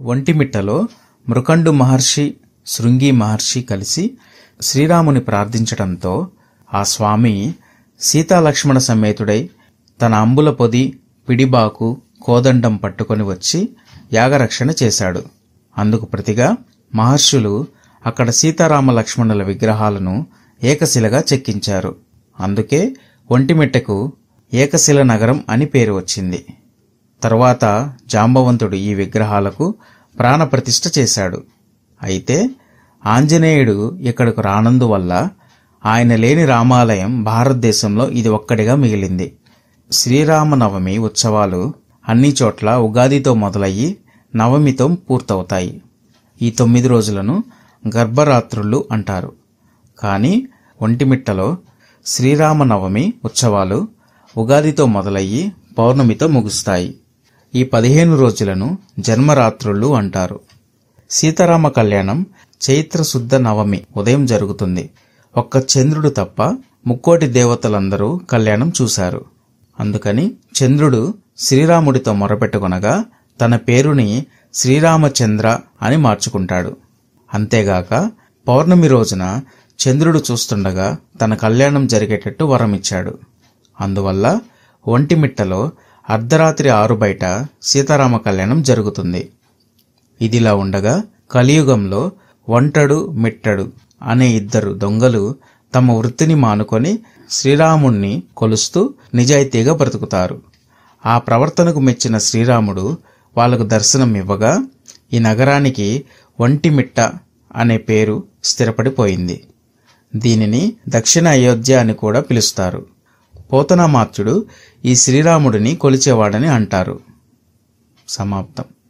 ఒంటిమిట్టలో మృకండు మహర్షి శృంగి మహర్షి కలిసి శ్రీరాముని ప్రార్థించటంతో ఆ స్వామి సీతాలక్ష్మణ సమేతుడై తన అంబుల పొది పిడిబాకు కోదండం పట్టుకొని వచ్చి యాగరక్షణ చేశాడు అందుకు ప్రతిగా మహర్షులు అక్కడ సీతారామ లక్ష్మణుల విగ్రహాలను ఏకశిలగా చెక్కించారు అందుకే ఒంటిమిట్టకు ఏకశిల నగరం అని పేరు వచ్చింది తరువాత జాంబవంతుడు ఈ విగ్రహాలకు ప్రాణప్రతిష్ఠ చేశాడు అయితే ఆంజనేయుడు ఇక్కడకు రానందువల్ల ఆయన లేని రామాలయం భారతదేశంలో ఇది ఒక్కడిగా మిగిలింది శ్రీరామనవమి ఉత్సవాలు అన్ని చోట్ల ఉగాదితో మొదలయ్యి నవమితో పూర్తవుతాయి ఈ తొమ్మిది రోజులను గర్భరాత్రులు అంటారు కానీ ఒంటిమిట్టలో శ్రీరామనవమి ఉత్సవాలు ఉగాదితో మొదలయ్యి పౌర్ణమితో ముగుస్తాయి ఈ పదిహేను రోజులను జన్మరాత్రులు అంటారు సీతారామ కళ్యాణం చైత్ర శుద్ధ నవమి ఉదయం జరుగుతుంది ఒక్క చంద్రుడు తప్ప ముక్కోటి దేవతలందరూ కళ్యాణం చూశారు అందుకని చంద్రుడు శ్రీరాముడితో మొరపెట్టుకొనగా తన పేరుని శ్రీరామచంద్ర అని మార్చుకుంటాడు అంతేగాక పౌర్ణమి రోజున చంద్రుడు చూస్తుండగా తన కళ్యాణం జరిగేటట్టు వరమిచ్చాడు అందువల్ల ఒంటిమిట్టలో అర్ధరాత్రి ఆరు బయట సీతారామ కళ్యాణం జరుగుతుంది ఇదిలా ఉండగా కలియుగంలో ఒంటడు మిట్టడు అనే ఇద్దరు దొంగలు తమ వృత్తిని మానుకొని శ్రీరాముణ్ణి కొలుస్తూ నిజాయితీగా బ్రతుకుతారు ఆ ప్రవర్తనకు మెచ్చిన శ్రీరాముడు వాళ్లకు దర్శనం ఇవ్వగా ఈ నగరానికి ఒంటిమిట్ట అనే పేరు స్థిరపడిపోయింది దీనిని దక్షిణ అయోధ్య అని కూడా పిలుస్తారు పోతనామాత్యుడు ఈ శ్రీరాముడిని కొలిచేవాడని అంటారు సమాప్తం